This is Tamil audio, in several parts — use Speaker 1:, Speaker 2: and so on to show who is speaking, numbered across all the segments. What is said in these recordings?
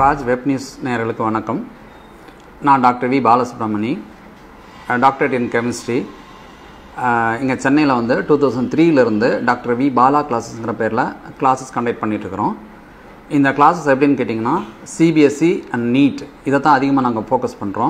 Speaker 1: ராஜ் வெப் நியூஸ் நேயர்களுக்கு வணக்கம் நான் doctor V Balasubramani doctorate in chemistry இங்கே சென்னையில் வந்து டூ தௌசண்ட் த்ரீலேருந்து டாக்டர் வி பாலா கிளாஸஸ்ங்கிற பேரில் கிளாஸஸ் கண்டக்ட் பண்ணிகிட்ருக்குறோம் இந்த கிளாஸஸ் எப்படின்னு கேட்டிங்கன்னா சிபிஎஸ்சி அண்ட் நீட் இதை தான் அதிகமாக நாங்கள் ஃபோக்கஸ் பண்ணுறோம்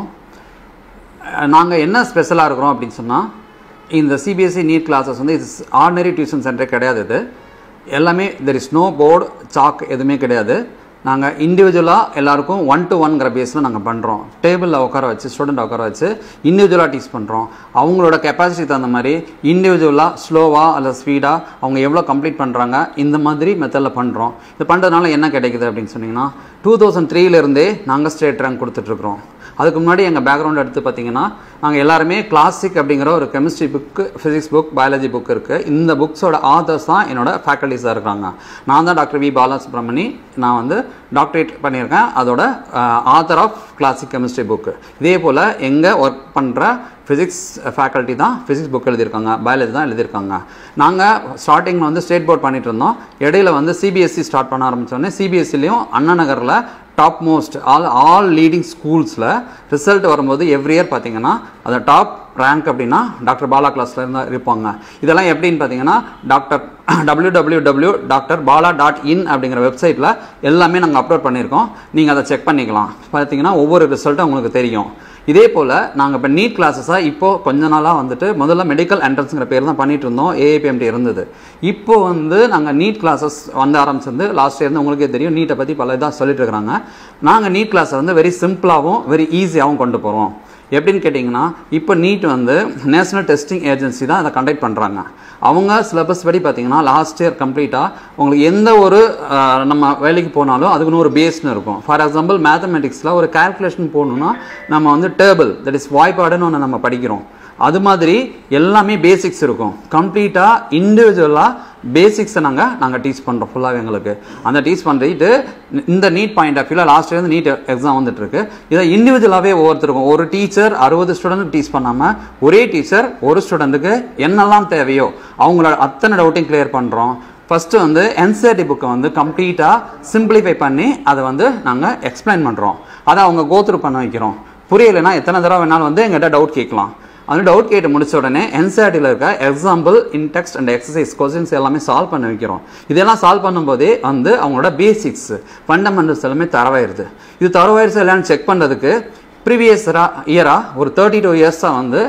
Speaker 1: நாங்கள் என்ன ஸ்பெஷலாக இருக்கிறோம் அப்படின்னு சொன்னால் இந்த சிபிஎஸ்சி நீட் கிளாஸஸ் வந்து இது ஆர்டினரி டியூஷன் சென்டரே கிடையாது இது எல்லாமே there is no board chalk எதுவுமே கிடையாது நாங்கள் இண்டிவிஜுவலாக எல்லாருக்கும் ஒன் டு ஒன்கிற பேஸில் நாங்கள் பண்ணுறோம் டேபிளில் உட்கார வச்சு ஸ்டூடெண்ட் உட்கார வச்சு இண்டிவிஜுவலாக டீச் பண்ணுறோம் அவங்களோட கெப்பாசிட்டி தகுந்த மாதிரி இண்டிவிஜுவலாக ஸ்லோவாக அல்ல ஸ்பீடாக அவங்க எவ்வளோ கம்ப்ளீட் பண்ணுறாங்க இந்த மாதிரி மெத்தடில் பண்ணுறோம் இது பண்ணுறதுனால என்ன கிடைக்குது அப்படின்னு சொன்னிங்கன்னா டூ தௌசண்ட் த்ரீலேருந்தே நாங்கள் ஸ்டேட் ரேங்க் கொடுத்துட்ருக்குறோம் அதுக்கு முன்னாடி எங்கள் பேக்ரவுண்ட் எடுத்து பார்த்தீங்கன்னா நாங்கள் எல்லாருமே கிளாசிக் அப்படிங்கிற ஒரு chemistry book physics book biology book இருக்குது இந்த புக்ஸோட ஆதர்ஸ் தான் என்னோட ஃபேக்கல்டிஸாக இருக்கிறாங்க நான் தான் டாக்டர் வி பாலசுப்ரமணி நான் வந்து டாக்டரேட் பண்ணியிருக்கேன் அதோட author of classic chemistry book இதே போல் எங்கே ஒர்க் பண்ணுற ஃபிசிக்ஸ் ஃபேக்கல்ட்டி தான் ஃபிசிக்ஸ் புக் எழுதியிருக்காங்க பயாலஜி தான் எழுதியிருக்காங்க நாங்கள் ஸ்டார்டிங்கில் வந்து ஸ்டேட் போர்ட் பண்ணிட்டு இருந்தோம் இடையில வந்து சிபிஎஸ்சி ஸ்டார்ட் பண்ண ஆரம்பித்தோடனே சிபிஎஸ்சிலையும் அண்ணா நகரில் top most all all leading ஸ்கூல்ஸில் ரிசல்ட் வரும்போது எவ்ரி இயர் பார்த்தீங்கன்னா அந்த டாப் ரேங்க் அப்படின்னா டாக்டர் பாலா கிளாஸில் இருந்தால் இருப்பாங்க இதெல்லாம் எப்படின்னு பார்த்தீங்கன்னா doctor W W W doctor Bala dot in அப்படிங்கிற வெப்சைட்டில் எல்லாமே நாங்கள் அப்லோட் பண்ணியிருக்கோம் நீங்கள் அதை செக் பண்ணிக்கலாம் பார்த்தீங்கன்னா ஒவ்வொரு ரிசல்ட்டும் உங்களுக்கு தெரியும் இதே போல் நாங்கள் இப்போ நீட் கிளாஸஸாக இப்போது கொஞ்ச நாளாக வந்துட்டு முதல்ல மெடிக்கல் என்ட்ரன்ஸுங்கிற பேர் தான் பண்ணிட்டு இருந்தோம் ஏஏபிஎம்டி இருந்தது இப்போ வந்து நாங்கள் நீட் கிளாஸஸ் வந்து ஆரம்பிச்சிருந்து லாஸ்ட் இயர் உங்களுக்கே தெரியும் நீட்டை பற்றி பல இதாக சொல்லிட்டு இருக்கிறாங்க நாங்கள் நீட் கிளாஸை வந்து வெரி சிம்பிளாகவும் வெரி ஈஸியாகவும் கொண்டு போகிறோம் எப்படின்னு கேட்டிங்கன்னா இப்போ நீட் வந்து நேஷனல் டெஸ்டிங் ஏஜென்சி தான் அதை கண்டக்ட் பண்ணுறாங்க அவங்க சிலபஸ் படி பார்த்தீங்கன்னா லாஸ்ட் இயர் கம்ப்ளீட்டாக உங்களுக்கு எந்த ஒரு நம்ம வேலைக்கு போனாலும் அதுக்குன்னு ஒரு பேஸ்னு இருக்கும் ஃபார் எக்ஸாம்பிள் மேத்தமெட்டிக்ஸில் ஒரு கால்குலேஷன் போகணுன்னா நம்ம வந்து டேபிள் தட் இஸ் வாய்ப்பாடுன்னு ஒன்று நம்ம படிக்கிறோம் அது மாதிரி எல்லாமே பேசிக்ஸ் இருக்கும் கம்ப்ளீட்டாக இண்டிவிஜுவலாக பேசிக்ஸை நாங்கள் நாங்கள் டீச் பண்ணுறோம் ஃபுல்லாக எங்களுக்கு அந்த டீச் பண்ணிட்டு இந்த நீட் பாயிண்ட் ஆஃப் வியூவில் லாஸ்ட் இயர் நீட் எக்ஸாம் வந்துட்டு இருக்கு இதை இண்டிவிஜுவலாகவே ஒவ்வொருத்தருக்கும் ஒரு டீச்சர் அறுபது ஸ்டூடெண்ட் டீச் பண்ணாமல் ஒரே டீச்சர் ஒரு ஸ்டூடெண்ட்டுக்கு என்னெல்லாம் தேவையோ அவங்களோட அத்தனை டவுட்டையும் கிளியர் பண்ணுறோம் ஃபஸ்ட்டு வந்து என்சிஆர்டி புக்கை வந்து கம்ப்ளீட்டாக சிம்பிளிஃபை பண்ணி அதை வந்து நாங்கள் எக்ஸ்பிளைன் பண்ணுறோம் அதை அவங்க கோத்ரூ பண்ண வைக்கிறோம் புரியலைன்னா எத்தனை தடவை வேணாலும் வந்து எங்கிட்ட டவுட் கேட்கலாம் அந்த டவுட் கேட்டு முடிச்ச உடனே என்சிஆர்டியில் இருக்க example in text and exercise questions எல்லாமே சால்வ் பண்ண வைக்கிறோம் இதெல்லாம் சால்வ் பண்ணும்போதே வந்து அவங்களோட பேசிக்ஸ் ஃபண்டமெண்டல்ஸ் எல்லாமே தரவாயிருது இது தரவாயிருச்சு இல்லைன்னு செக் பண்ணுறதுக்கு ப்ரீவியஸ் இயராக ஒரு தேர்ட்டி டூ இயர்ஸாக வந்து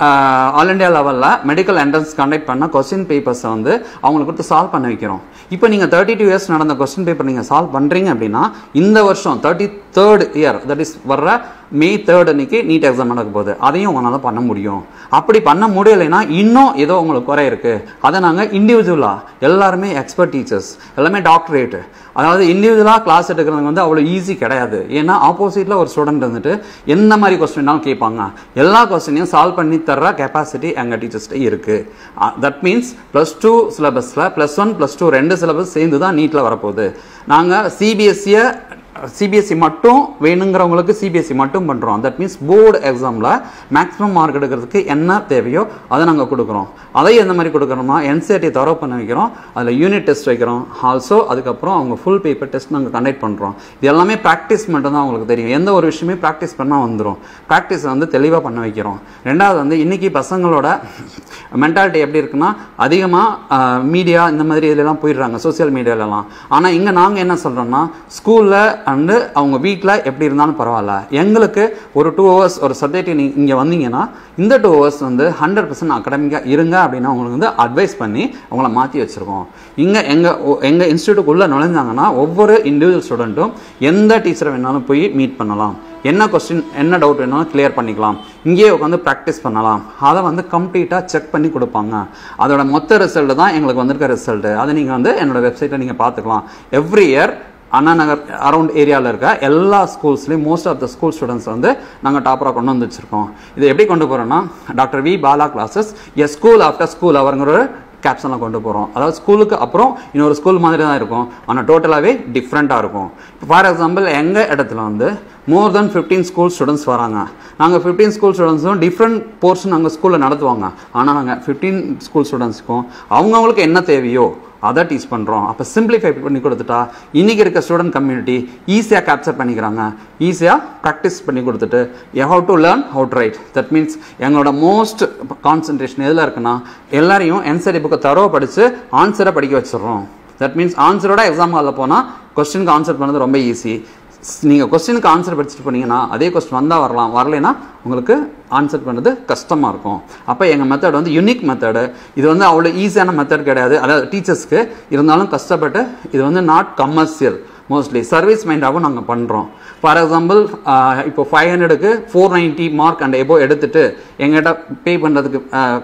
Speaker 1: ஆல் இண்டியா லெவலில் மெடிக்கல் என்ட்ரன்ஸ் கண்டக்ட் பண்ண கொஸ்டின் பேப்பர்ஸை வந்து அவங்களுக்கு கொடுத்து சால்வ் பண்ண வைக்கிறோம் இப்போ நீங்கள் தேர்ட்டி டூ இயர்ஸ் நடந்த கொஸ்டின் பேப்பர் நீங்கள் சால்வ் பண்ணுறீங்க அப்படின்னா இந்த வருஷம் thirty third year that is வர்ற மே தேர்ட் அன்னைக்கு நீட் எக்ஸாம் நடக்க போகுது அதையும் உங்களால் பண்ண முடியும் அப்படி பண்ண முடியலைன்னா இன்னும் ஏதோ உங்களுக்கு குறை இருக்குது அதை நாங்கள் இண்டிவிஜுவலாக எல்லாருமே எக்ஸ்பர்ட் டீச்சர்ஸ் எல்லாமே டாக்டரேட்டு அதாவது இண்டிவிஜுவலாக கிளாஸ் எடுக்கிறது வந்து அவ்வளோ ஈஸி கிடையாது ஏன்னா ஆப்போசிட்டில் ஒரு ஸ்டூடெண்ட் வந்துட்டு எந்த மாதிரி கொஸ்டின்னாலும் கேட்பாங்க எல்லா கொஸ்டினையும் சால்வ் பண்ணி தர்ற கெப்பாசிட்டி எங்கள் டீச்சர்ஸ்ட்டு இருக்குது தட் மீன்ஸ் ப்ளஸ் டூ சிலபஸில் ப்ளஸ் ஒன் ப்ளஸ் டூ ரெண்டு சிலபஸ் சேர்ந்து தான் நீட்டில் வரப்போகுது நாங்கள் சிபிஎஸ்சியை சிபிஎஸ்சி மட்டும் வேணுங்கிறவங்களுக்கு சிபிஎஸ்சி மட்டும் பண்ணுறோம் தட் மீன்ஸ் போர்டு எக்ஸாமில் மேக்ஸிமம் மார்க் எடுக்கிறதுக்கு என்ன தேவையோ அதை நாங்கள் கொடுக்குறோம் அதை எந்த மாதிரி கொடுக்குறோமா என்சிஆர்டி தரவு பண்ண வைக்கிறோம் அதில் யூனிட் டெஸ்ட் வைக்கிறோம் ஆல்சோ அதுக்கப்புறம் அவங்க ஃபுல் பேப்பர் டெஸ்ட் நாங்கள் கண்டக்ட் பண்ணுறோம் இது எல்லாமே ப்ராக்டிஸ் மட்டும் தான் அவங்களுக்கு தெரியும் எந்த ஒரு விஷயமே ப்ராக்டிஸ் பண்ணால் வந்துடும் ப்ராக்டிஸ் வந்து தெளிவாக பண்ண வைக்கிறோம் ரெண்டாவது வந்து இன்றைக்கி பசங்களோட மென்டாலிட்டி எப்படி இருக்குன்னா அதிகமாக மீடியா இந்த மாதிரி இதெல்லாம் போயிடுறாங்க சோசியல் மீடியாலலாம் ஆனால் இங்கே நாங்கள் என்ன சொல்கிறோம்னா ஸ்கூலில் அண்டு அவங்க வீட்டில் எப்படி இருந்தாலும் பரவாயில்ல எங்களுக்கு ஒரு டூ ஹவர்ஸ் ஒரு சப்ஜெக்ட் நீ இங்கே வந்தீங்கன்னா இந்த டூ ஹவர்ஸ் வந்து ஹண்ட்ரட் பர்சன்ட் அகடமிக்காக இருங்க அப்படின்னு அவங்களுக்கு வந்து அட்வைஸ் பண்ணி அவங்கள மாற்றி வச்சுருக்கோம் இங்கே எங்கள் எங்கள் இன்ஸ்டியூட்டுக்குள்ளே நுழைஞ்சாங்கன்னா ஒவ்வொரு இண்டிவிஜுவல் ஸ்டூடெண்ட்டும் எந்த டீச்சரை வேணாலும் போய் மீட் பண்ணலாம் என்ன கொஸ்டின் என்ன டவுட் வேணாலும் கிளியர் பண்ணிக்கலாம் இங்கேயே உட்காந்து ப்ராக்டிஸ் பண்ணலாம் அதை வந்து கம்ப்ளீட்டாக செக் பண்ணி கொடுப்பாங்க அதோட மொத்த ரிசல்ட் தான் எங்களுக்கு வந்திருக்க ரிசல்ட்டு அதை நீங்கள் வந்து என்னோட வெப்சைட்டில் நீங்கள் பார்த்துக்கலாம் every year Anna Nagar around ஏரியாவில் இருக்க எல்லா ஸ்கூல்ஸ்லேயும் most of the school students வந்து நாங்கள் டாப்பராக கொண்டு வந்து வச்சுருக்கோம் இது எப்படி கொண்டு போகிறோன்னா doctor V Bala classes a school after school அவருங்கிற கேப்ஷனில் கொண்டு போகிறோம் அதாவது ஸ்கூலுக்கு அப்புறம் இன்னொரு ஸ்கூல் மாதிரி தான் இருக்கும் ஆனால் டோட்டலாகவே டிஃப்ரெண்ட்டாக இருக்கும் ஃபார் எக்ஸாம்பிள் எங்கள் இடத்துல வந்து more than fifteen school students வராங்க நாங்கள் ஃபிஃப்டீன் ஸ்கூல் ஸ்டூடெண்ட்ஸும் டிஃப்ரெண்ட் போர்ஷன் நாங்கள் ஸ்கூலில் நடத்துவாங்க ஆனால் நாங்கள் ஃபிஃப்டீன் ஸ்கூல் ஸ்டூடெண்ட்ஸ்க்கும் அவங்கவுங்களுக்கு என்ன தேவையோ அதை டீச் பண்ணுறோம் அப்போ சிம்பிளிஃபை பண்ணி கொடுத்துட்டா இன்றைக்கி இருக்க ஸ்டூடெண்ட் கம்யூனிட்டி ஈஸியாக கேப்சர் பண்ணிக்கிறாங்க ஈஸியாக ப்ராக்டிஸ் பண்ணி கொடுத்துட்டு how to learn how to write that means எங்களோட மோஸ்ட் கான்சன்ட்ரேஷன் எதில் இருக்குன்னா எல்லாரையும் என்சரி புக்கை தரவு படித்து ஆன்சரை படிக்க வச்சிடுறோம் தட் மீன்ஸ் ஆன்சரோட எக்ஸாம் ஹாலில் போனால் கொஸ்டினுக்கு ஆன்சர் பண்ணது ரொம்ப ஈஸி நீங்கள் கொஸ்டினுக்கு ஆன்சர் படிச்சுட்டு போனீங்கன்னா அதே கொஸ்டின் வந்தால் வரலாம் வரலைன்னா உங்களுக்கு ஆன்சர் பண்ணது கஷ்டமாக இருக்கும் அப்போ எங்கள் மெத்தட் வந்து யூனிக் மெத்தடு இது வந்து அவ்வளோ ஈஸியான மெத்தட் கிடையாது அதாவது டீச்சர்ஸ்க்கு இருந்தாலும் கஷ்டப்பட்டு இது வந்து நாட் கமர்ஷியல் மோஸ்ட்லி சர்வீஸ் மைண்டாகவும் நாங்கள் பண்ணுறோம் ஃபார் எக்ஸாம்பிள் இப்போ ஃபைவ் ஹண்ட்ரடுக்கு four ninety mark and above எடுத்துட்டு எங்கிட்ட பே பண்ணுறதுக்கு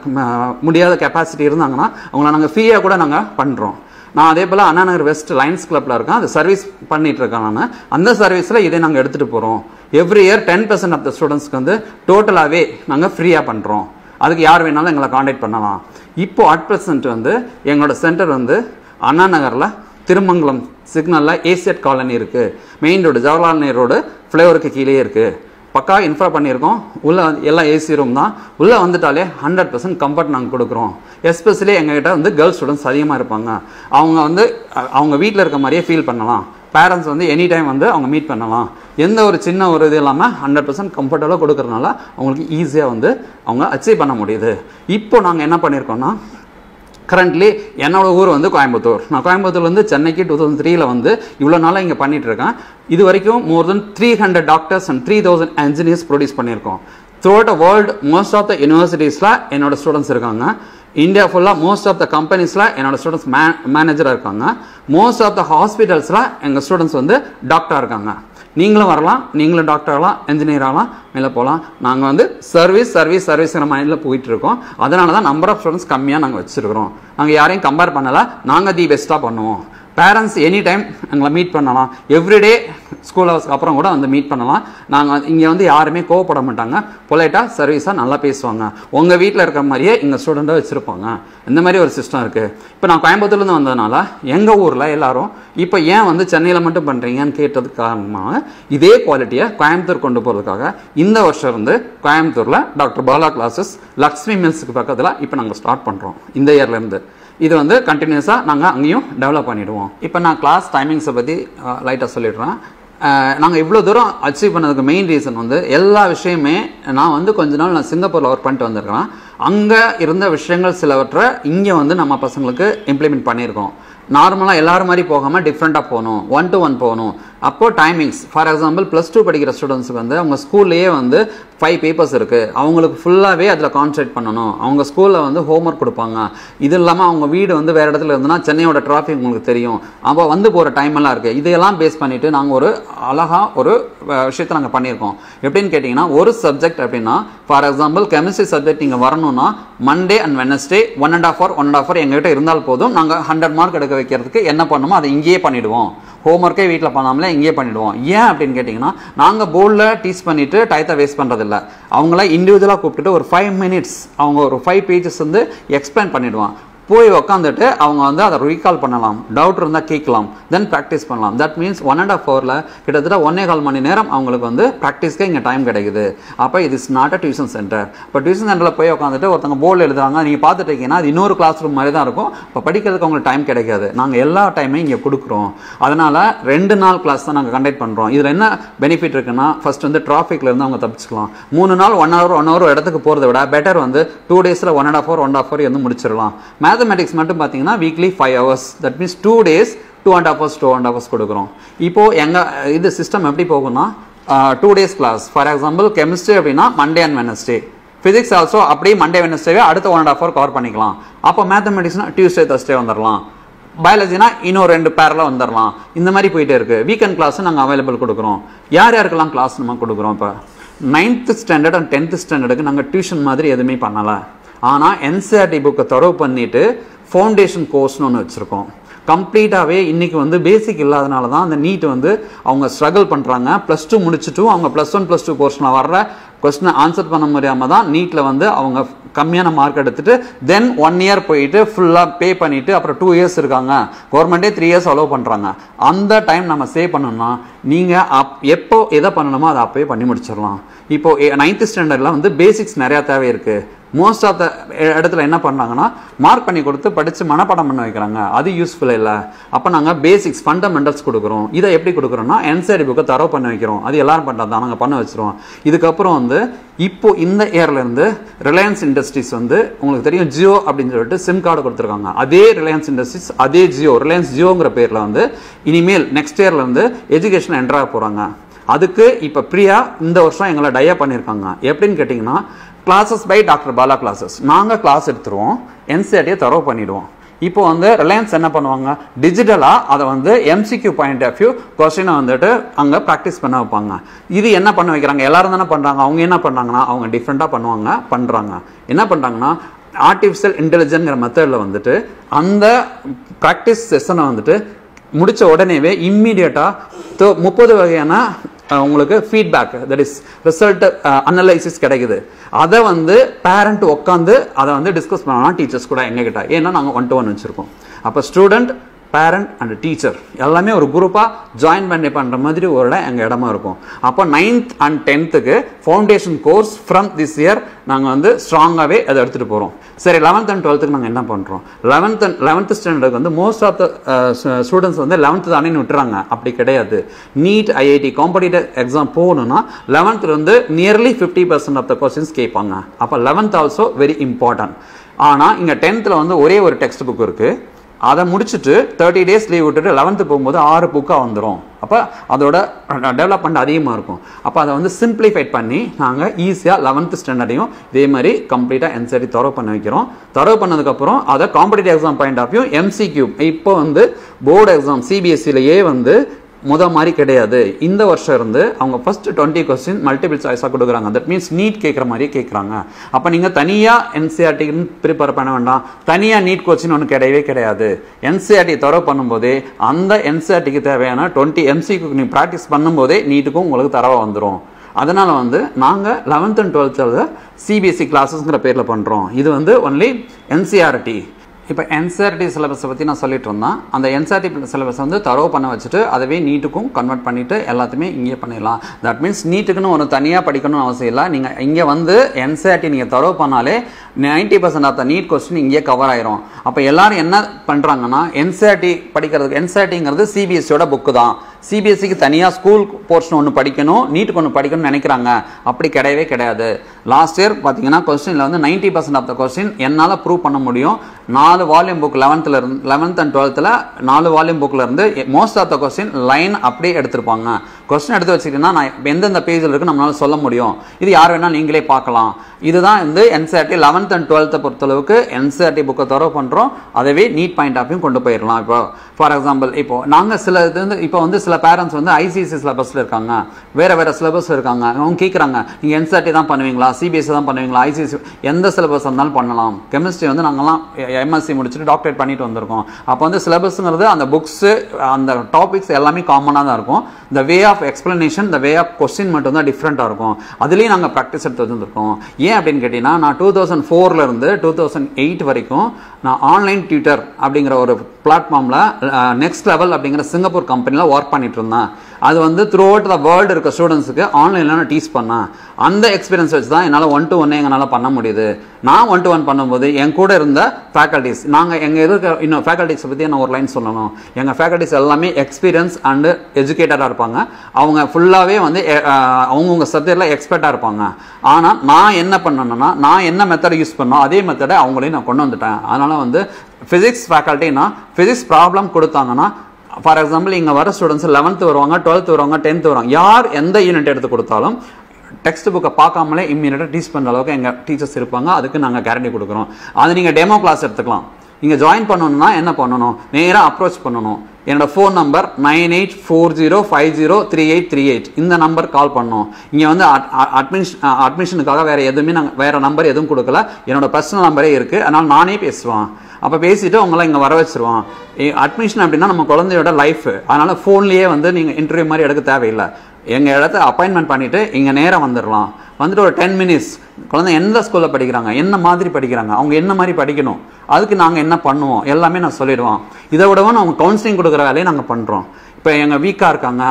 Speaker 1: முடியாத கெப்பாசிட்டி இருந்தாங்கன்னா அவங்கள நாங்கள் ஃப்ரீயாக கூட நாங்கள் பண்ணுறோம் நான் அதே போல் அண்ணா நகர் வெஸ்ட் லைன்ஸ் கிளப்பில் இருக்கேன் அது சர்வீஸ் பண்ணிட்டு இருக்கேன் நான் அந்த சர்வீஸில் இதை நாங்கள் எடுத்துகிட்டு போகிறோம் every year ten percent of the ஸ்டூடெண்ட்ஸ்க்கு வந்து டோட்டலாகவே நாங்கள் ஃப்ரீயாக பண்ணுறோம் அதுக்கு யார் வேணாலும் எங்களை காண்டாக்ட் பண்ணலாம் இப்போ அட் ப்ரெசன்ட் வந்து எங்களோட சென்டர் வந்து அண்ணா நகரில் திருமங்கலம் சிக்னலில் ஏசியட் காலனி இருக்குது main road Jawaharlal Nehru road ஃப்ளேவருக்கு கீழே இருக்குது பக்கா இன்ஃப்ரா பண்ணியிருக்கோம் உள்ளே எல்லாம் ஏசி ரூம் தான் உள்ளே வந்துட்டாலே ஹண்ட்ரட் பர்சன்ட் கம்ஃபர்ட் நாங்கள் கொடுக்குறோம் எஸ்பெஷலி எங்ககிட்ட வந்து கேர்ள்ஸ் ஸ்டூடெண்ட்ஸ் அதிகமாக இருப்பாங்க அவங்க வந்து அவங்க வீட்டில் இருக்க மாதிரியே ஃபீல் பண்ணலாம் பேரண்ட்ஸ் வந்து எனி டைம் வந்து அவங்க மீட் பண்ணலாம் எந்த ஒரு சின்ன ஒரு இது இல்லாமல் ஹண்ட்ரட் பர்சன்ட் கம்ஃபர்டபுளாக கொடுக்கறதுனால அவங்களுக்கு ஈஸியாக வந்து அவங்க அச்சீவ் பண்ண முடியுது இப்போ நாங்கள் என்ன பண்ணியிருக்கோம்னா கரண்ட்லி என்னோட ஊர் வந்து கோயம்புத்தூர் நான் கோயம்புத்தூர்லேருந்து சென்னைக்கு டூ தௌசண்ட் த்ரீல வந்து இவ்வளோ நாளாக இங்கே பண்ணிட்டு இருக்கேன் இது வரைக்கும் more than three hundred doctors and three thousand engineers produce பண்ணியிருக்கோம் through world most of the யூனிவர்சிட்டிஸில் என்னோட ஸ்டூடெண்ட்ஸ் இருக்காங்க இந்தியா ஃபுல்லாக மோஸ்ட் ஆஃப் த கம்பெனிஸில் என்னோட ஸ்டூடெண்ட்ஸ் மே மேனேஜராக இருக்காங்க மோஸ்ட் ஆஃப் த ஹாஸ்பிட்டல்ஸில் எங்கள் ஸ்டூடெண்ட்ஸ் வந்து டாக்டராக இருக்காங்க நீங்களும் வரலாம் நீங்களும் டாக்டர் ஆகலாம் என்ஜினியர் ஆகலாம் மேலே போகலாம் நாங்கள் வந்து சர்வீஸ் சர்வீஸ் சர்வீஸ்ங்கிற மைண்டில் போயிட்டு இருக்கோம் அதனால தான் நம்பர் ஆஃப் ஸ்டூடெண்ட்ஸ் கம்மியாக நாங்கள் வச்சுருக்கிறோம் நாங்கள் யாரையும் கம்பேர் பண்ணலை நாங்கள் தி பெஸ்ட்டாக பண்ணுவோம் பேரண்ட்ஸ் எனி டைம் எங்களை மீட் பண்ணலாம் எவ்ரிடே ஸ்கூல் ஹவர்ஸ்க்கு அப்புறம் கூட வந்து மீட் பண்ணலாம் நாங்கள் இங்கே வந்து யாருமே கோவப்பட மாட்டாங்க பொலைட்டாக சர்வீஸாக நல்லா பேசுவாங்க உங்கள் வீட்டில் இருக்கிற மாதிரியே இங்கே ஸ்டூடெண்ட்டாக வச்சுருப்பாங்க இந்த மாதிரி ஒரு சிஸ்டம் இருக்குது இப்போ நான் கோயம்புத்தூர்லேருந்து வந்ததுனால எங்கள் ஊரில் எல்லாரும் இப்போ ஏன் வந்து சென்னையில் மட்டும் பண்ணுறீங்கன்னு கேட்டதுக்கு காரணமாக இதே குவாலிட்டியை கோயம்புத்தூர் கொண்டு போகிறதுக்காக இந்த வருஷம் இருந்து கோயம்புத்தூரில் டாக்டர் பாலா கிளாஸஸ் லக்ஷ்மி மில்ஸுக்கு பக்கத்தில் இப்போ நாங்கள் ஸ்டார்ட் பண்ணுறோம் இந்த இயர்லேருந்து இது வந்து கண்டினியூஸாக நாங்கள் அங்கேயும் டெவலப் பண்ணிடுவோம் இப்போ நான் கிளாஸ் டைமிங்ஸை பற்றி லைட்டாக சொல்லிடுறேன் நாங்கள் இவ்வளோ தூரம் அச்சீவ் பண்ணதுக்கு மெயின் ரீசன் வந்து எல்லா விஷயமே நான் வந்து கொஞ்ச நாள் நான் சிங்கப்பூரில் ஒர்க் பண்ணிட்டு வந்திருக்கிறேன் அங்கே இருந்த விஷயங்கள் சிலவற்றை இங்கே வந்து நம்ம பசங்களுக்கு இம்ப்ளிமெண்ட் பண்ணியிருக்கோம் நார்மலாக எல்லாரும் மாதிரி போகாமல் டிஃப்ரெண்ட்டாக போகணும் ஒன் டு ஒன் போகணும் அப்போ timings for example plus two படிக்கிற ஸ்டூடெண்ட்ஸுக்கு வந்து அவங்க ஸ்கூல்லேயே வந்து ஃபைவ் பேப்பர்ஸ் இருக்குது அவங்களுக்கு ஃபுல்லாகவே அதில் கான்சன்ட்ரேட் பண்ணணும் அவங்க ஸ்கூலில் வந்து ஹோம்ஒர்க் கொடுப்பாங்க இது இல்லாமல் அவங்க வீடு வந்து வேறு இடத்துல இருந்ததுன்னா சென்னையோட டிராஃபிக் உங்களுக்கு தெரியும் அப்போ வந்து போகிற டைம் எல்லாம் இருக்குது இதையெல்லாம் பேஸ் பண்ணிவிட்டு நாங்கள் ஒரு அழகாக ஒரு விஷயத்தை நாங்கள் பண்ணியிருக்கோம் எப்படின்னு கேட்டிங்கன்னா ஒரு சப்ஜெக்ட் அப்படின்னா ஃபார் எக்ஸாம்பிள் கெமிஸ்ட்ரி சப்ஜெக்ட் நீங்கள் வரணும்னா Monday and Wednesday one and half hour one and half hour எங்ககிட்ட இருந்தால் போதும் நாங்கள் ஹண்ட்ரட் மார்க் எடுக்க வைக்கிறதுக்கு என்ன பண்ணுமோ அதை இங்கேயே பண்ணிவிடுவோம் ஹோம்ஒர்க்கே வீட்டில் பண்ணாமலே இங்கேயே பண்ணிவிடுவோம் ஏன் அப்படின்னு கேட்டிங்கன்னா நாங்கள் போர்டில் டீச் பண்ணிவிட்டு டயத்தை வேஸ்ட் பண்ணுறதில்ல அவங்கள இண்டிவிஜுவலாக கூப்பிட்டுட்டு ஒரு ஃபைவ் மினிட்ஸ் அவங்க ஒரு ஃபைவ் பேஜஸ் வந்து எக்ஸ்பிளைன் பண்ணிவிடுவான் போய் உக்காந்துட்டு அவங்க வந்து அதை ரீகால் பண்ணலாம் டவுட் இருந்தால் கேட்கலாம் தென் ப்ராக்டிஸ் பண்ணலாம் that means one and half ஹவரில் கிட்டத்தட்ட ஒன்னே கால் மணி நேரம் அவங்களுக்கு வந்து ப்ராக்டிஸ்க்கே இங்கே டைம் கிடைக்குது அப்போ இது is not a tuition centre இப்போ டியூஷன் சென்டரில் போய் உட்காந்துட்டு ஒருத்தவங்க போர்டில் எழுதுறாங்க நீங்கள் பார்த்துட்டு இருக்கீங்கன்னா அது இன்னொரு கிளாஸ் ரூம் மாதிரி தான் இருக்கும் இப்போ படிக்கிறதுக்கு அவங்களுக்கு டைம் கிடைக்காது நாங்கள் எல்லா டைமையும் இங்கே கொடுக்குறோம் அதனால் ரெண்டு நாள் கிளாஸ் தான் நாங்கள் கண்டக்ட் பண்ணுறோம் இதில் என்ன பெனிஃபிட் இருக்குன்னா ஃபர்ஸ்ட் வந்து டிராஃபிக்ல இருந்து அவங்க தப்பிச்சுக்கலாம் மூணு நாள் ஒன் ஹவர் ஒன் ஹவர் இடத்துக்கு போகிறத விட பெட்டர் வந்து டூ டேஸில் one and half hour one half hour வந்து முடிச்சிடலாம் மேத்தமெட்டிக்ஸ் மட்டும் பார்த்தீங்கன்னா weekly five hours that means two days two and half hours two and hours கொடுக்குறோம் இப்போது எங்கள் இது சிஸ்டம் எப்படி போகும்னா two days class for example chemistry அப்படின்னா Monday and Wednesday physics also அப்படியே மண்டே வெனஸ்டேவே அடுத்த one and half hour cover பண்ணிக்கலாம் அப்போ மேத்தமெட்டிக்ஸ்னா டியூஸ்டே தர்ஸ்டே வந்துடலாம் பயாலஜினா இன்னும் ரெண்டு பேரில் வந்துடலாம் இந்த மாதிரி போயிட்டே இருக்கு வீக்கெண்ட் கிளாஸ் நாங்கள் அவைலபிள் கொடுக்குறோம் யார் யாருக்கெல்லாம் கிளாஸ் நம்ம கொடுக்குறோம் இப்போ நைன்த் ஸ்டாண்டர்ட் அண்ட் டென்த் ஸ்டாண்டர்டுக்கு நாங்கள் டியூஷன் மாதிரி எதுவுமே பண்ணலை ஆனால் என்சிஆர்டி புக்கை தொடவு பண்ணிட்டு ஃபவுண்டேஷன் கோர்ஸ்னு ஒன்று வச்சுருக்கோம் கம்ப்ளீட்டாகவே இன்றைக்கி வந்து பேசிக் இல்லாதனால தான் அந்த நீட் வந்து அவங்க ஸ்ட்ரகிள் பண்ணுறாங்க ப்ளஸ் டூ முடிச்சுட்டும் அவங்க ப்ளஸ் ஒன் ப்ளஸ் டூ போர்ஷனில் வர்ற கொஸ்டினை ஆன்சர் பண்ண முடியாமல் தான் நீட்டில் வந்து அவங்க கம்மியான மார்க் எடுத்துட்டு தென் ஒன் இயர் போயிட்டு ஃபுல்லாக பே பண்ணிவிட்டு அப்புறம் டூ இயர்ஸ் இருக்காங்க கவர்மெண்ட்டே த்ரீ இயர்ஸ் அலோவ் பண்ணுறாங்க அந்த டைம் நம்ம சேவ் பண்ணணும்னா நீங்கள் அப் எப்போ எதை பண்ணணுமோ அதை அப்போயே பண்ணி முடிச்சிடலாம் இப்போ நைன்த் ஸ்டாண்டர்டில் வந்து பேசிக்ஸ் நிறையா தேவை இருக்குது மோஸ்ட் ஆஃப் த இடத்துல என்ன பண்ணுறாங்கன்னா மார்க் பண்ணி கொடுத்து படித்து மனப்பாடம் பண்ண வைக்கிறாங்க அது யூஸ்ஃபுல் இல்லை அப்போ நாங்கள் பேசிக்ஸ் ஃபண்டமெண்டல்ஸ் கொடுக்குறோம் இதை எப்படி கொடுக்குறோம்னா என்சிஆர்டி புக்கை தரவு பண்ண வைக்கிறோம் அது எல்லாரும் பண்ணுறது தான் நாங்கள் பண்ண வச்சிருவோம் இதுக்கப்புறம் வந்து இப்போ இந்த இயர்ல இருந்து ரிலையன்ஸ் இண்டஸ்ட்ரீஸ் வந்து உங்களுக்கு தெரியும் ஜியோ அப்படின்னு சொல்லிட்டு சிம் கார்டு கொடுத்துருக்காங்க அதே ரிலையன்ஸ் இண்டஸ்ட்ரீஸ் அதே ஜியோ ரிலையன்ஸ் ஜியோங்கிற பேர்ல வந்து இனிமேல் நெக்ஸ்ட் இயர்ல இருந்து எஜுகேஷன் என்ட்ராக போறாங்க அதுக்கு இப்போ பிரியா இந்த வருஷம் எங்களை டையா பண்ணியிருக்காங்க எப்படின்னு கேட்டிங்கன்னா classes by doctor Bala classes நாங்கள் கிளாஸ் எடுத்துருவோம் என்சிஆர்டியை தரவு பண்ணிடுவோம் இப்போ வந்து ரிலையன்ஸ் என்ன பண்ணுவாங்க டிஜிட்டலாக அதை வந்து எம்சிக்யூ பாயிண்ட் ஆஃப் வியூ கொஸ்டினை வந்துட்டு அங்கே ப்ராக்டிஸ் பண்ண வைப்பாங்க இது என்ன பண்ண வைக்கிறாங்க எல்லாரும் தானே பண்ணுறாங்க அவங்க என்ன பண்ணுறாங்கன்னா அவங்க டிஃப்ரெண்ட்டாக பண்ணுவாங்க பண்ணுறாங்க என்ன பண்ணுறாங்கன்னா ஆர்டிஃபிஷியல் இன்டெலிஜென்ட்ங்கிற மெத்தடில் வந்துட்டு அந்த ப்ராக்டிஸ் செஷனை வந்துட்டு முடிச்ச உடனேவே இம்மீடியட்டாக முப்பது வகையான அஹ், உங்களுக்கு feedback that is result analysis கிடைக்குது அதை வந்து பேரண்ட் உட்காந்து அதை வந்து டிஸ்கஸ் பண்ணலாம் டீச்சர்ஸ் கூட எங்ககிட்ட ஏன்னா நாங்கள் ஒன் டு ஒன் வச்சுருக்கோம் அப்போ ஸ்டூடெண்ட் பேரண்ட் அண்ட் டீச்சர் எல்லாமே ஒரு குரூப்பாக ஜாயின் பண்ணி பண்ணுற மாதிரி ஒரு இடம் எங்கள் இடமா இருக்கும் அப்போ நைன்த் அண்ட் டென்த்துக்கு foundation course from this year நாங்கள் வந்து ஸ்ட்ராங்காகவே அதை எடுத்துகிட்டு போகிறோம் சரி லெவன்த் அண்ட் டுவெல்த்துக்கு நாங்கள் என்ன பண்ணுறோம் லெவன்த் அண்ட் லெவன்த் ஸ்டாண்டர்டுக்கு வந்து மோஸ்ட் ஆஃப் த ஸ்டூடெண்ட்ஸ் வந்து லெவன்த்து தானே விட்டுறாங்க அப்படி கிடையாது நீட் ஐஐடி காம்படிட்டிவ் எக்ஸாம் போகணும்னா லெவன்த்தில் வந்து nearly fifty percent of the questions கேட்பாங்க அப்போ லெவன்த் ஆல்சோ வெரி இம்பார்ட்டன்ட் ஆனால் இங்கே டென்த்தில் வந்து ஒரே ஒரு டெக்ஸ்ட் புக் இருக்குது அதை முடிச்சுட்டு தேர்ட்டி டேஸ் லீவ் விட்டுட்டு லெவன்த்து போகும்போது ஆறு புக்காக வந்துடும் அப்போ அதோட டெவலப்மெண்ட் அதிகமாக இருக்கும் அப்போ அதை வந்து சிம்பிளிஃபைட் பண்ணி நாங்கள் ஈஸியாக லெவன்த்து ஸ்டாண்டர்டையும் இதே மாதிரி கம்ப்ளீட்டாக என்சரி தரவு பண்ண வைக்கிறோம் தரவு பண்ணதுக்கப்புறம் அதை competitive exam point of view MCQ இப்போ வந்து போர்டு எக்ஸாம் சிபிஎஸ்சிலேயே வந்து முத மாதிரி கிடையாது இந்த வருஷம் இருந்து அவங்க ஃபர்ஸ்ட் டுவெண்ட்டி கொஸ்டின் மல்டிபிள் சாய்ஸாக கொடுக்குறாங்க தட் மீன்ஸ் நீட் கேட்குற மாதிரியே கேட்குறாங்க அப்போ நீங்கள் தனியாக என்சிஆர்டின்னு ப்ரிப்பேர் பண்ண வேண்டாம் தனியாக நீட் கோச்சின் ஒன்று கிடையவே கிடையாது என்சிஆர்டி தரவு பண்ணும்போதே அந்த என்சிஆர்டிக்கு தேவையான டுவெண்ட்டி எம்சிக்கு நீங்கள் ப்ராக்டிஸ் பண்ணும்போதே நீட்டுக்கும் உங்களுக்கு தரவாக வந்துடும் அதனால் வந்து நாங்கள் லெவன்த் அண்ட் டுவெல்த்தில் சிபிஎஸ்சி கிளாஸஸ்ங்கிற பேரில் பண்ணுறோம் இது வந்து ஒன்லி என்சிஆர்டி இப்போ என்சிஆர்டி சிலபஸை பற்றி நான் சொல்லிட்டு இருந்தேன் அந்த என்சிஆர்டி சிலபஸ் வந்து தரவு பண்ண வச்சுட்டு அதவே நீட்டுக்கும் கன்வெர்ட் பண்ணிவிட்டு எல்லாத்தையுமே இங்கே பண்ணிடலாம் தட் மீன்ஸ் நீட்டுக்குன்னு ஒரு தனியாக படிக்கணும்னு அவசியம் இல்லை நீங்கள் இங்கே வந்து என்சிஆர்டி நீங்கள் தரவு பண்ணாலே ninety percent of the NEET question இங்கே கவர் ஆயிரும் அப்போ எல்லாரும் என்ன பண்ணுறாங்கன்னா என்சிஆர்டி படிக்கிறதுக்கு என்சிஆர்டிங்கிறது சிபிஎஸ்சியோட புக்கு தான் சிபிஎஸ்சிக்கு தனியாக ஸ்கூல் போர்ஷன் ஒன்று படிக்கணும் நீட்டுக்கு ஒன்று படிக்கணும்னு நினைக்கிறாங்க அப்படி கிடையவே கிடையாது லாஸ்ட் இயர் பார்த்தீங்கன்னா கொஸ்டினில் வந்து ninety percent of the question என்னால் ப்ரூவ் பண்ண முடியும் நாலு வால்யூம் புக் லெவன்த்தில் இருந்து லெவன்த் அண்ட் டுவெல்த்தில் நாலு வால்யூம் புக்கில் இருந்து most of the question line அப்படியே எடுத்திருப்பாங்க கொஸ்டின் எடுத்து வச்சுக்கிட்டீங்கன்னா நான் எந்தெந்த பேஜில் இருக்கு நம்மளால சொல்ல முடியும் இது யார் வேணாலும் நீங்களே பார்க்கலாம் இதுதான் வந்து என்சிஆர்டி லெவன்த் அண்ட் டுவெல்த்தை பொறுத்தளவுக்கு என்சிஆர்டி புக்கை தரவு பண்ணுறோம் அதவே நீட் பாயிண்ட் ஆஃப் வியூ கொண்டு போயிடலாம் இப்போ ஃபார் எக்ஸாம்பிள் இப்போ நாங்கள் சில இது வந்து இப்போ வந்து சில பேரண்ட்ஸ் வந்து ஐசிஎஸ்சி சிலபஸில் இருக்காங்க வேற வேற சிலபஸ் இருக்காங்க அவங்க கேட்குறாங்க நீங்கள் என்சிஆர்டி தான் பண்ணுவீங்களா சிபிஎஸ்சி தான் பண்ணுவீங்களா ஐசிஎஸ்சி எந்த சிலபஸ் இருந்தாலும் பண்ணலாம் கெமிஸ்ட்ரி வந்து நாங்கள்லாம் எம்எஸ்சி முடிச்சுட்டு டாக்டரேட் பண்ணிட்டு வந்திருக்கோம் அப்போ வந்து சிலபஸ்ங்கிறது அந்த புக்ஸு அந்த டாபிக்ஸ் எல்லாமே காமனாக தான் இருக்கும் இந்த வே ஆஃப் எக்ஸ்பிளனேஷன் இந்த வே ஆஃப் கொஸ்டின் மட்டும் தான் டிஃப்ரெண்ட்டாக இருக்கும் அதுலேயும் நாங்கள் ப்ராக்டிஸ் எடுத்து வந்திருக்கோம் ஏன் அப்படின்னு கேட்டிங்கன்னா நான் டூ தௌசண்ட் ஃபோர்லேருந்து டூ தௌசண்ட் எயிட் வரைக்கும் நான் ஆன்லைன் டியூட்டர் அப்படிங்கிற ஒரு பிளாட்ஃபார்மில் நெக்ஸ்ட் லெவல் அப்படிங்கிற சிங்கப்பூர் கம்பெனியில் ஒர்க் பண்ணிட்டு இருந்தேன் அது வந்து த்ரூ அவுட் த வேர்ல்டு இருக்க ஸ்டூடெண்ட்ஸுக்கு ஆன்லைனில் நான் டீச் பண்ணேன் அந்த எக்ஸ்பீரியன்ஸ் வச்சு தான் என்னால் ஒன் டு ஒன்னே எங்களால் பண்ண முடியுது நான் ஒன் டு ஒன் பண்ணும்போது என் கூட இருந்த ஃபேக்கல்டிஸ் நாங்கள் எங்கள் இருக்க இன்னும் ஃபேக்கல்டிஸை பற்றி நான் ஒரு லைன் சொல்லணும் எங்கள் ஃபேக்கல்டிஸ் எல்லாமே எக்ஸ்பீரியன்ஸ் அண்டு எஜுகேட்டடாக இருப்பாங்க அவங்க ஃபுல்லாகவே வந்து அஹ், அவங்கவுங்க சப்ஜெக்டில் எக்ஸ்பர்ட்டாக இருப்பாங்க ஆனால் நான் என்ன பண்ணணும்னா நான் என்ன மெத்தடை யூஸ் பண்ணோம் அதே மெத்தடை அவங்களையும் நான் கொண்டு வந்துட்டேன் அதனால் வந்து ஃபிசிக்ஸ் ஃபேக்கல்ட்டினா ஃபிசிக்ஸ் ப்ராப்ளம் கொடுத்தாங்கன்னா ஃபார் எக்ஸாம்பிள் இங்கே வர ஸ்டூடெண்ட்ஸ் லெவன்த்து வருவாங்க டுவெல்த் வருவாங்க டென்த் வருவாங்க யார் எந்த யூனிட் எடுத்து கொடுத்தாலும் டெக்ஸ்ட் புக்கை பார்க்காமலே இம்மீடியட்டாக டீச் பண்ணுற அளவுக்கு எங்கள் டீச்சர்ஸ் இருப்பாங்க அதுக்கு நாங்கள் கேரண்டி கொடுக்குறோம் அது நீங்கள் டெமோ கிளாஸ் எடுத்துக்கலாம் இங்கே ஜாயின் பண்ணணும்னா என்ன பண்ணணும் நேராக அப்ரோச் பண்ணணும் என்னோட phone number nine eight four zero five zero three eight three eight இந்த நம்பர் கால் பண்ணணும் இங்கே வந்து அட்மிஷன் அட்மிஷனுக்காக வேறு எதுவுமே நாங்கள் வேறு நம்பர் எதுவும் கொடுக்கல என்னோட பர்சனல் நம்பரே இருக்குது அதனால் நானே பேசுவேன் அப்போ பேசிட்டு உங்களை இங்கே வர வச்சிருவோம் அட்மிஷன் அப்படின்னா நம்ம குழந்தையோட லைஃப் அதனால் ஃபோன்லேயே வந்து நீங்கள் இன்டர்வியூ மாதிரி எடுக்க தேவையில்லை எங்கள் இடத்த அப்பாயின்மெண்ட் பண்ணிவிட்டு இங்கே நேராக வந்துடலாம் வந்துட்டு ஒரு டென் மினிட்ஸ் குழந்தை எந்த ஸ்கூலில் படிக்கிறாங்க என்ன மாதிரி படிக்கிறாங்க அவங்க என்ன மாதிரி படிக்கணும் அதுக்கு நாங்கள் என்ன பண்ணுவோம் எல்லாமே நான் சொல்லிடுவோம் இதை விடவும் அவங்க கவுன்சிலிங் கொடுக்குற வேலையை நாங்கள் பண்ணுறோம் இப்போ எங்கள் வீக்காக இருக்காங்க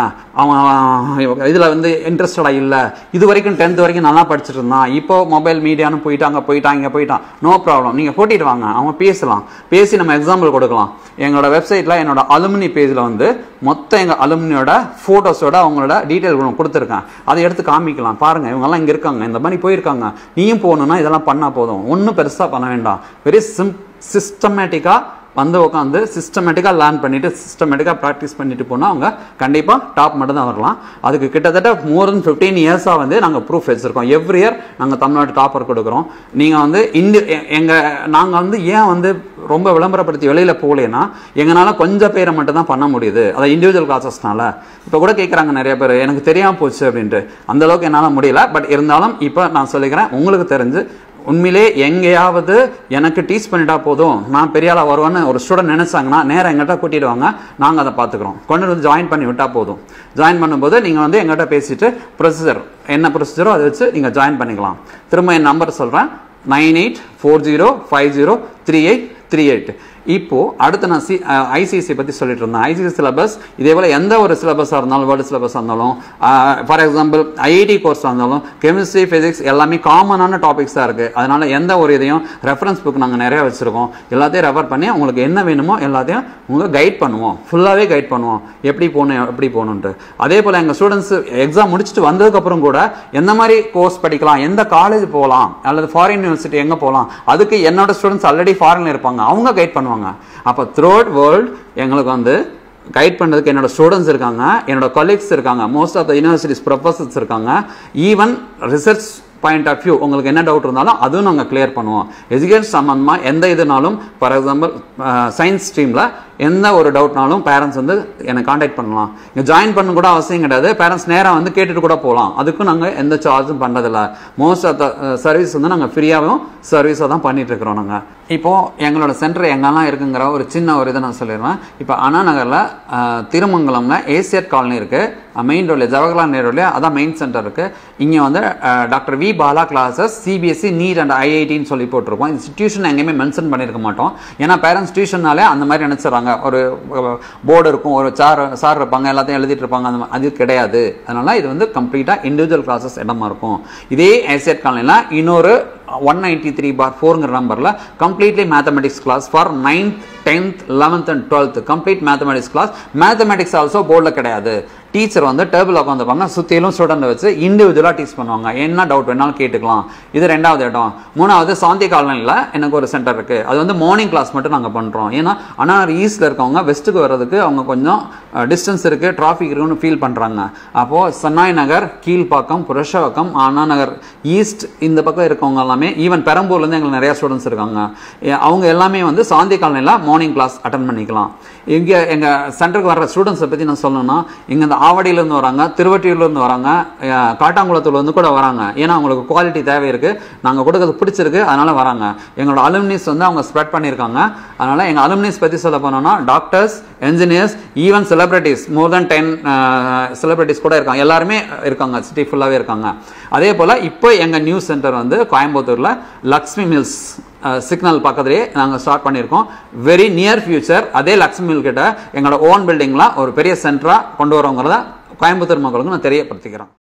Speaker 1: அவன் இதில் வந்து இன்ட்ரெஸ்டடாக இல்லை இது வரைக்கும் டென்த் வரைக்கும் நல்லா படிச்சுட்டு இருந்தான் இப்போ மொபைல் மீடியான்னு போயிட்டாங்க போயிட்டான் இங்கே போயிட்டான் நோ ப்ராப்ளம் நீங்கள் கூட்டிகிட்டு வாங்க அவன் பேசலாம் பேசி நம்ம எக்ஸாம்பிள் கொடுக்கலாம் எங்களோட வெப்சைட்டில் என்னோட அலுமினி பேஜில் வந்து மொத்த எங்கள் அலுமினியோட ஃபோட்டோஸோட அவங்களோட டீட்டெயில் கொடுத்துருக்கேன் அதை எடுத்து காமிக்கலாம் பாருங்கள் இவங்கெல்லாம் இங்கே இருக்காங்க இந்த மாதிரி போயிருக்காங்க நீயும் போகணுன்னா இதெல்லாம் பண்ணால் போதும் ஒன்றும் பெருசாக பண்ண வேண்டாம் வெரி சிம் சிஸ்டமேட்டிக்காக வந்து உட்காந்து சிஸ்டமேட்டிக்காக லேர்ன் பண்ணிட்டு சிஸ்டமேட்டிக்காக ப்ராக்டிஸ் பண்ணிட்டு போனால் அவங்க கண்டிப்பாக டாப் மட்டும் தான் வரலாம் அதுக்கு கிட்டத்தட்ட மோர் தென் ஃபிஃப்டீன் இயர்ஸாக வந்து நாங்கள் ப்ரூஃப் வச்சுருக்கோம் எவ்ரி இயர் நாங்கள் தமிழ்நாடு டாப்பர் கொடுக்குறோம் நீங்கள் வந்து இண்டி எங்கள் நாங்கள் வந்து ஏன் வந்து ரொம்ப விளம்பரப்படுத்தி வெளியில் போகலைன்னா எங்களால் கொஞ்சம் பேரை மட்டும் தான் பண்ண முடியுது அதை இண்டிவிஜுவல் கிளாஸஸ்னால இப்போ கூட கேட்குறாங்க நிறைய பேர் எனக்கு தெரியாமல் போச்சு அப்படின்ட்டு அந்த அளவுக்கு என்னால் முடியல பட் இருந்தாலும் இப்போ நான் சொல்லிக்கிறேன் உங்களுக்கு தெரிஞ்சு உண்மையிலே எங்கேயாவது எனக்கு டீச் பண்ணிட்டா போதும் நான் பெரிய ஆளாக வருவேன்னு ஒரு ஸ்டூடெண்ட் நினைச்சாங்கன்னா நேரம் எங்கிட்ட கூட்டிட்டு வாங்க நாங்கள் அதை பார்த்துக்குறோம் கொண்டு வந்து ஜாயின் பண்ணி விட்டா போதும் ஜாயின் பண்ணும்போது நீங்கள் வந்து எங்கிட்ட பேசிட்டு ப்ரொசீஜர் என்ன ப்ரொசீஜரோ அதை வச்சு நீங்கள் ஜாயின் பண்ணிக்கலாம் திரும்ப என் நம்பர் சொல்கிறேன் nine eight four zero five zero three eight three eight இப்போ அடுத்து நான் சி ஐசிஎஸ்சி பற்றி சொல்லிட்டு இருந்தேன் ஐசிஎஸ்சி சிலபஸ் இதே போல் எந்த ஒரு சிலபஸாக இருந்தாலும் வேர்ல்டு சிலபஸாக இருந்தாலும் ஃபார் எக்ஸாம்பிள் ஐஐடி கோர்ஸாக இருந்தாலும் கெமிஸ்ட்ரி ஃபிசிக்ஸ் எல்லாமே காமனான டாபிக்ஸ் தான் இருக்குது அதனால எந்த ஒரு இதையும் ரெஃபரன்ஸ் புக் நாங்கள் நிறைய வச்சுருக்கோம் எல்லாத்தையும் ரெஃபர் பண்ணி உங்களுக்கு என்ன வேணுமோ எல்லாத்தையும் உங்களுக்கு கைட் பண்ணுவோம் ஃபுல்லாகவே கைட் பண்ணுவோம் எப்படி போகணும் எப்படி போகணுன்ட்டு அதே போல் எங்கள் ஸ்டூடெண்ட்ஸ் எக்ஸாம் முடிச்சுட்டு வந்ததுக்கப்புறம் கூட எந்த மாதிரி கோர்ஸ் படிக்கலாம் எந்த காலேஜ் போகலாம் அல்லது ஃபாரின் யூனிவர்சிட்டி எங்கே போகலாம் அதுக்கு என்னோட ஸ்டூடெண்ட்ஸ் ஆல்ரெடி ஃபாரினில் இருப்பாங்க அவங்க கைட் பண்ணுவாங்க அப்போ த்ரோட் வேர்ல்ட் எங்களுக்கு வந்து கைட் பண்ணுறதுக்கு என்னோட ஸ்டூடெண்ட்ஸ் இருக்காங்க என்னோட கொலீக்ஸ் இருக்காங்க most of the universities professors இருக்காங்க even research point of view உங்களுக்கு என்ன டவுட் இருந்தாலும் அதுவும் நாங்கள் கிளியர் பண்ணுவோம் எஜுகேஷன் சம்மந்தமாக எந்த இதுனாலும் ஃபார் எக்ஸாம்பிள் சயின்ஸ் ஸ்ட்ரீமில் எந்த ஒரு டவுட்னாலும் பேரண்ட்ஸ் வந்து என்னை காண்டாக்ட் பண்ணலாம் இங்கே ஜாயின் பண்ண கூட அவசியம் கிடையாது பேரண்ட்ஸ் நேராக வந்து கேட்டுட்டு கூட போகலாம் அதுக்கும் நாங்கள் எந்த சார்ஜும் பண்ணுறதில்ல மோஸ்ட் ஆஃப் த சர்வீஸ் வந்து நாங்கள் ஃப்ரீயாகவும் சர்வீஸாக தான் பண்ணிட்டு இருக்கிறோம் நாங்கள் இப்போது எங்களோட சென்டர் எங்கெல்லாம் இருக்குங்கிற ஒரு சின்ன ஒரு இதை நான் சொல்லிடுவேன் இப்போ அண்ணா நகரில் திருமங்கலம்ல ஏசியட் காலனி இருக்குது மெயின் ரோட்ல ஜவஹர்லால் நேருல அதான் மெயின் சென்டர் இருக்குது இங்கே வந்து doctor V Bala classes CBSE NEET and ஐஐடின்னு சொல்லி போட்டிருப்போம் இன்ஸ்டிடியூஷன் எங்கேயுமே மென்ஷன் பண்ணியிருக்க மாட்டோம் ஏன்னா பேரண்ட்ஸ் டியூஷன்னாலே அந்த மாதிரி நினச்சிடறாங்க ஒரு போர்டு இருக்கும் ஒரு சார் சார் இருப்பாங்க எல்லாத்தையும் எழுதிட்டு இருப்பாங்க அந்த அது கிடையாது அதனால இது வந்து கம்ப்ளீட்டாக இண்டிவிஜுவல் கிளாஸஸ் இடமா இருக்கும் இதே ஏசியட் காலனியில் இன்னொரு ஒன் நைன்டி த்ரீ பார் ஃபோருங்கிற நம்பரில் completely mathematics class for ninth tenth eleventh and twelfth complete mathematics class mathematics also போர்டில் கிடையாது டீச்சர் வந்து டேபிள் உட்காந்துப்பாங்க சுற்றிலும் ஸ்டூடெண்ட் வச்சு இண்டிவிஜுவலாக டீச் பண்ணுவாங்க என்ன டவுட் வேணாலும் கேட்டுக்கலாம் இது ரெண்டாவது இடம் மூணாவது சாந்தி காலனியில் எனக்கு ஒரு சென்டர் இருக்குது அது வந்து மார்னிங் கிளாஸ் மட்டும் நாங்கள் பண்ணுறோம் ஏன்னா ஆனால் ஈஸ்டில் இருக்கவங்க வெஸ்ட்டுக்கு வர்றதுக்கு அவங்க கொஞ்சம் டிஸ்டன்ஸ் இருக்குது டிராஃபிக் இருக்குன்னு ஃபீல் பண்ணுறாங்க அப்போது சன்னாய் நகர் கீழ்ப்பாக்கம் புரஷவாக்கம் அண்ணா நகர் ஈஸ்ட் இந்த பக்கம் இருக்கவங்க எல்லாமே ஈவன் பெரம்பூர்லேருந்து எங்களுக்கு நிறைய ஸ்டூடெண்ட்ஸ் இருக்காங்க அவங்க எல்லாமே வந்து சாந்தி காலனியில் மார்னிங் கிளாஸ் அட்டன் பண்ணிக்கலாம் இங்கே எங்கள் சென்டருக்கு வர ஸ்டூடெண்ட்ஸை பற்றி நான் சொல்லணும்னா இங்கே இந்த ஆவடியிலேருந்து வராங்க திருவட்டியூர்லேருந்து வராங்க காட்டாங்குளத்தூர்லேருந்து கூட வராங்க ஏன்னா அவங்களுக்கு குவாலிட்டி தேவை இருக்குது நாங்கள் கொடுக்கறது பிடிச்சிருக்கு அதனால் வராங்க எங்களோட அலுமினிஸ் வந்து அவங்க ஸ்ப்ரெட் பண்ணியிருக்காங்க அதனால் எங்கள் அலுமினிஸ் பற்றி சொல்ல போனோம்னா doctors engineers even celebrities more than ten celebrities கூட இருக்காங்க எல்லாருமே இருக்காங்க சிட்டி ஃபுல்லாகவே இருக்காங்க அதே போல் இப்போ எங்கள் நியூஸ் சென்டர் வந்து கோயம்புத்தூரில் லக்ஷ்மி மில்ஸ் சிக்னல் பக்கத்துலேயே நாங்கள் ஸ்டார்ட் பண்ணியிருக்கோம் வெரி நியர் ஃபியூச்சர் அதே லக்ஷ்மி மில் கிட்ட எங்களோட ஓன் பில்டிங்லாம் ஒரு பெரிய சென்டராக கொண்டு வரோங்கிறத கோயம்புத்தூர் மக்களுக்கு நான் தெரியப்படுத்திக்கிறேன்